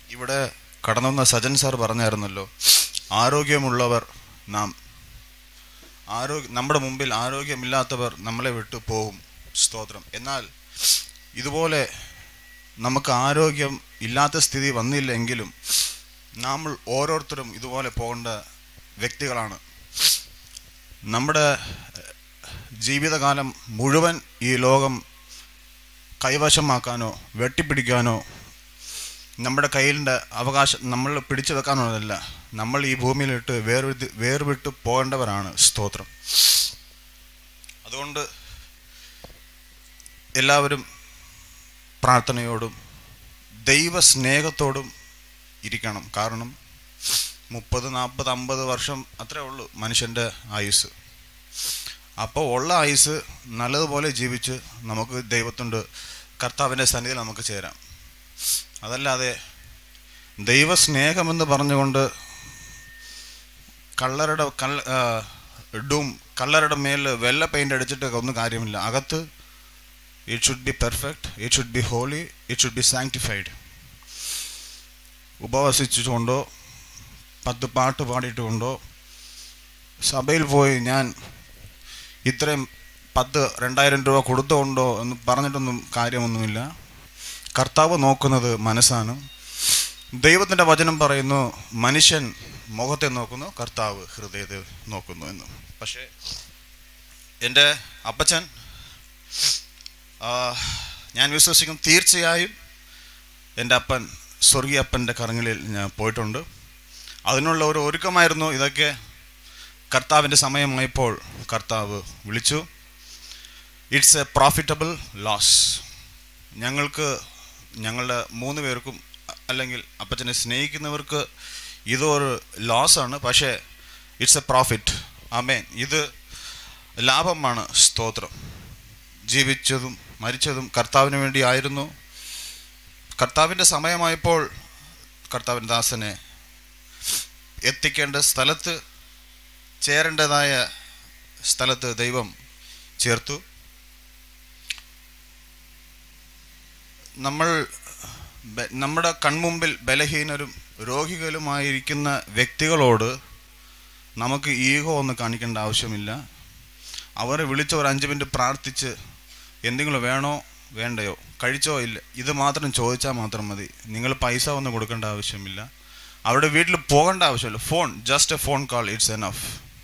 ഇവിടെ കടന്നു വന്ന സജൻ സാർ പറഞ്ഞായിരുന്നല്ലോ ആരോഗ്യമുള്ളവർ നാം ആരോഗ്യ നമ്മുടെ മുമ്പിൽ ആരോഗ്യമില്ലാത്തവർ നമ്മളെ വിട്ടു പോകും സ്തോത്രം എന്നാൽ ഇതുപോലെ നമുക്ക് ആരോഗ്യം ഇല്ലാത്ത സ്ഥിതി വന്നില്ലെങ്കിലും നമ്മൾ ഓരോരുത്തരും ഇതുപോലെ പോകേണ്ട വ്യക്തികളാണ് നമ്മുടെ എഹ്, ജീവിതകാലം മുഴുവൻ ഈ ലോകം കൈവശമാക്കാനോ വെട്ടിപ്പിടിക്കാനോ നമ്മുടെ കയ്യിലിൻ്റെ അവകാശം നമ്മൾ പിടിച്ചു വെക്കാനുള്ളതല്ല നമ്മൾ ഈ ഭൂമിയിലിട്ട് വേർവിട്ട് വേർവിട്ട് പോകേണ്ടവരാണ് സ്തോത്രം അതുകൊണ്ട് എല്ലാവരും പ്രാർത്ഥനയോടും ദൈവസ്നേഹത്തോടും ഇരിക്കണം കാരണം മുപ്പത് നാൽപ്പത് അമ്പത് വർഷം അത്രേ ഉള്ളൂ മനുഷ്യൻ്റെ ആയുസ് അപ്പോൾ ഉള്ള ആയുസ് നല്ലതുപോലെ ജീവിച്ച് നമുക്ക് ദൈവത്തിൻ്റെ കർത്താവിൻ്റെ സന്നിധിയിൽ നമുക്ക് ചേരാം അതല്ലാതെ ദൈവസ്നേഹമെന്ന് പറഞ്ഞുകൊണ്ട് കള്ളരുടെ കള്ള ആ, ഡും കള്ളരുടെ മേൽ വെള്ള പെയിൻ്റ് അടിച്ചിട്ട് ഒന്നും കാര്യമില്ല അകത്ത് it should be perfect it should be holy it should be sanctified ഉപവസിച്ചുകൊണ്ടോ പത്ത് പാട്ട് പാടിയിട്ടുകൊണ്ടോ സഭയിൽ പോയി ഞാൻ ഇത്രയും പത്ത് രണ്ടായിരം രൂപ കൊടുത്തുകൊണ്ടോ എന്ന് പറഞ്ഞിട്ടൊന്നും കാര്യമൊന്നുമില്ല കർത്താവ് നോക്കുന്നത് മനസ്സാണ് ദൈവത്തിൻ്റെ വചനം പറയുന്നു മനുഷ്യൻ മുഖത്തെ നോക്കുന്നു കർത്താവ് ഹൃദയത്തെ നോക്കുന്നു എന്ന് പക്ഷേ എൻ്റെ അപ്പച്ചൻ ആ, ഞാൻ വിശ്വസിക്കും തീർച്ചയായും എൻ്റെ അപ്പൻ സ്വർഗീയ അപ്പൻ്റെ കരങ്ങളിൽ ഞാൻ പോയിട്ടുണ്ട് അതിനുള്ള ഒരു ഒരുക്കമായിരുന്നു ഇതൊക്കെ കർത്താവിൻ്റെ സമയമായപ്പോൾ കർത്താവ് വിളിച്ചു ഇറ്റ്സ് എ പ്രോഫിറ്റബിൾ ലോസ് ഞങ്ങൾക്ക് ഞങ്ങളുടെ മൂന്ന് പേർക്കും അ- അല്ലെങ്കിൽ അപ്പച്ചനെ സ്നേഹിക്കുന്നവർക്ക് ഇതൊരു ലോസാണ് പക്ഷേ ഇറ്റ്സ് എ പ്രോഫിറ്റ് ആമേൻ ഇത് ലാഭമാണ് സ്തോത്രം ജീവിച്ചതും മരിച്ചതും കർത്താവിന് വേണ്ടി ആയിരുന്നു കർത്താവിൻ്റെ സമയമായപ്പോൾ കർത്താവിൻ്റെ ദാസനെ എത്തിക്കേണ്ട സ്ഥലത്ത് ചേരേണ്ടതായ സ്ഥലത്ത് ദൈവം ചേർത്തു നമ്മൾ ബ- നമ്മുടെ കൺമുമ്പിൽ ബലഹീനരും രോഗികളുമായിരിക്കുന്ന വ്യക്തികളോട് നമുക്ക് ഈഗോ ഒന്നും കാണിക്കേണ്ട ആവശ്യമില്ല അവരെ വിളിച്ച് ഒരു അഞ്ച് മിനിറ്റ് പ്രാർത്ഥിച്ച് എന്തെങ്കിലും വേണോ വേണ്ടയോ കഴിച്ചോ ഇല്ല ഇത് മാത്രം ചോദിച്ചാൽ മാത്രം മതി നിങ്ങൾ പൈസ ഒന്നും കൊടുക്കേണ്ട ആവശ്യമില്ല അവിടെ വീട്ടിൽ പോകേണ്ട ആവശ്യമില്ല phone just a phone call it's enough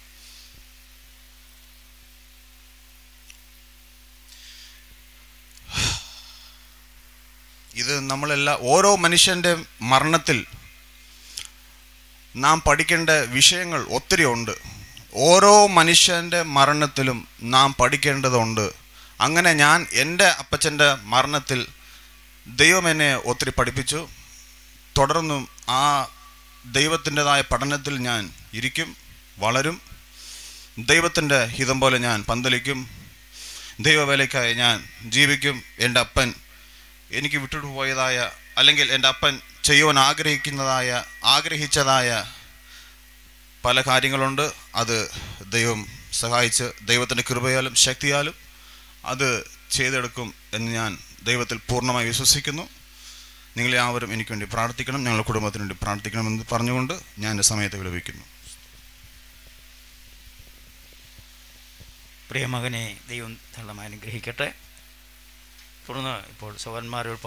ഇത് നമ്മളെല്ലാം ഓരോ മനുഷ്യൻ്റെ മരണത്തിൽ നാം പഠിക്കേണ്ട വിഷയങ്ങൾ ഒത്തിരി ഉണ്ട് ഓരോ മനുഷ്യൻ്റെ മരണത്തിലും നാം പഠിക്കേണ്ടതുണ്ട് അങ്ങനെ ഞാൻ എൻ്റെ അപ്പച്ചൻ്റെ മരണത്തിൽ ദൈവം എന്നെ ഒത്തിരി പഠിപ്പിച്ചു തുടർന്നും ആ ദൈവത്തിൻ്റെതായ പഠനത്തിൽ ഞാൻ ഇരിക്കും വളരും ദൈവത്തിൻ്റെ ഹിതം പോലെ ഞാൻ പന്തലിക്കും ദൈവവേലയ്ക്കായി ഞാൻ ജീവിക്കും എൻ്റെ അപ്പൻ എനിക്ക് വിട്ടിട്ട് പോയതായ അല്ലെങ്കിൽ എൻ്റെ അപ്പൻ ചെയ്യുവാൻ ആഗ്രഹിക്കുന്നതായ ആഗ്രഹിച്ചതായ പല കാര്യങ്ങളുണ്ട് അത് ദൈവം സഹായിച്ച് ദൈവത്തിൻ്റെ കൃപയാലും ശക്തിയാലും അത് ചെയ്തെടുക്കും എന്ന് ഞാൻ ദൈവത്തിൽ പൂർണ്ണമായി വിശ്വസിക്കുന്നു നിങ്ങളെല്ലാവരും എനിക്ക് വേണ്ടി പ്രാർത്ഥിക്കണം ഞങ്ങളുടെ കുടുംബത്തിന് വേണ്ടി പ്രാർത്ഥിക്കണമെന്ന് പറഞ്ഞുകൊണ്ട് ഞാൻ എൻ്റെ സമയത്ത് വിലപിക്കുന്നു പ്രിയ മകനെ ദൈവം ധാരാളമായി അനുഗ്രഹിക്കട്ടെ തുടർന്ന് ഇപ്പോൾ സഹോദരന്മാരോട്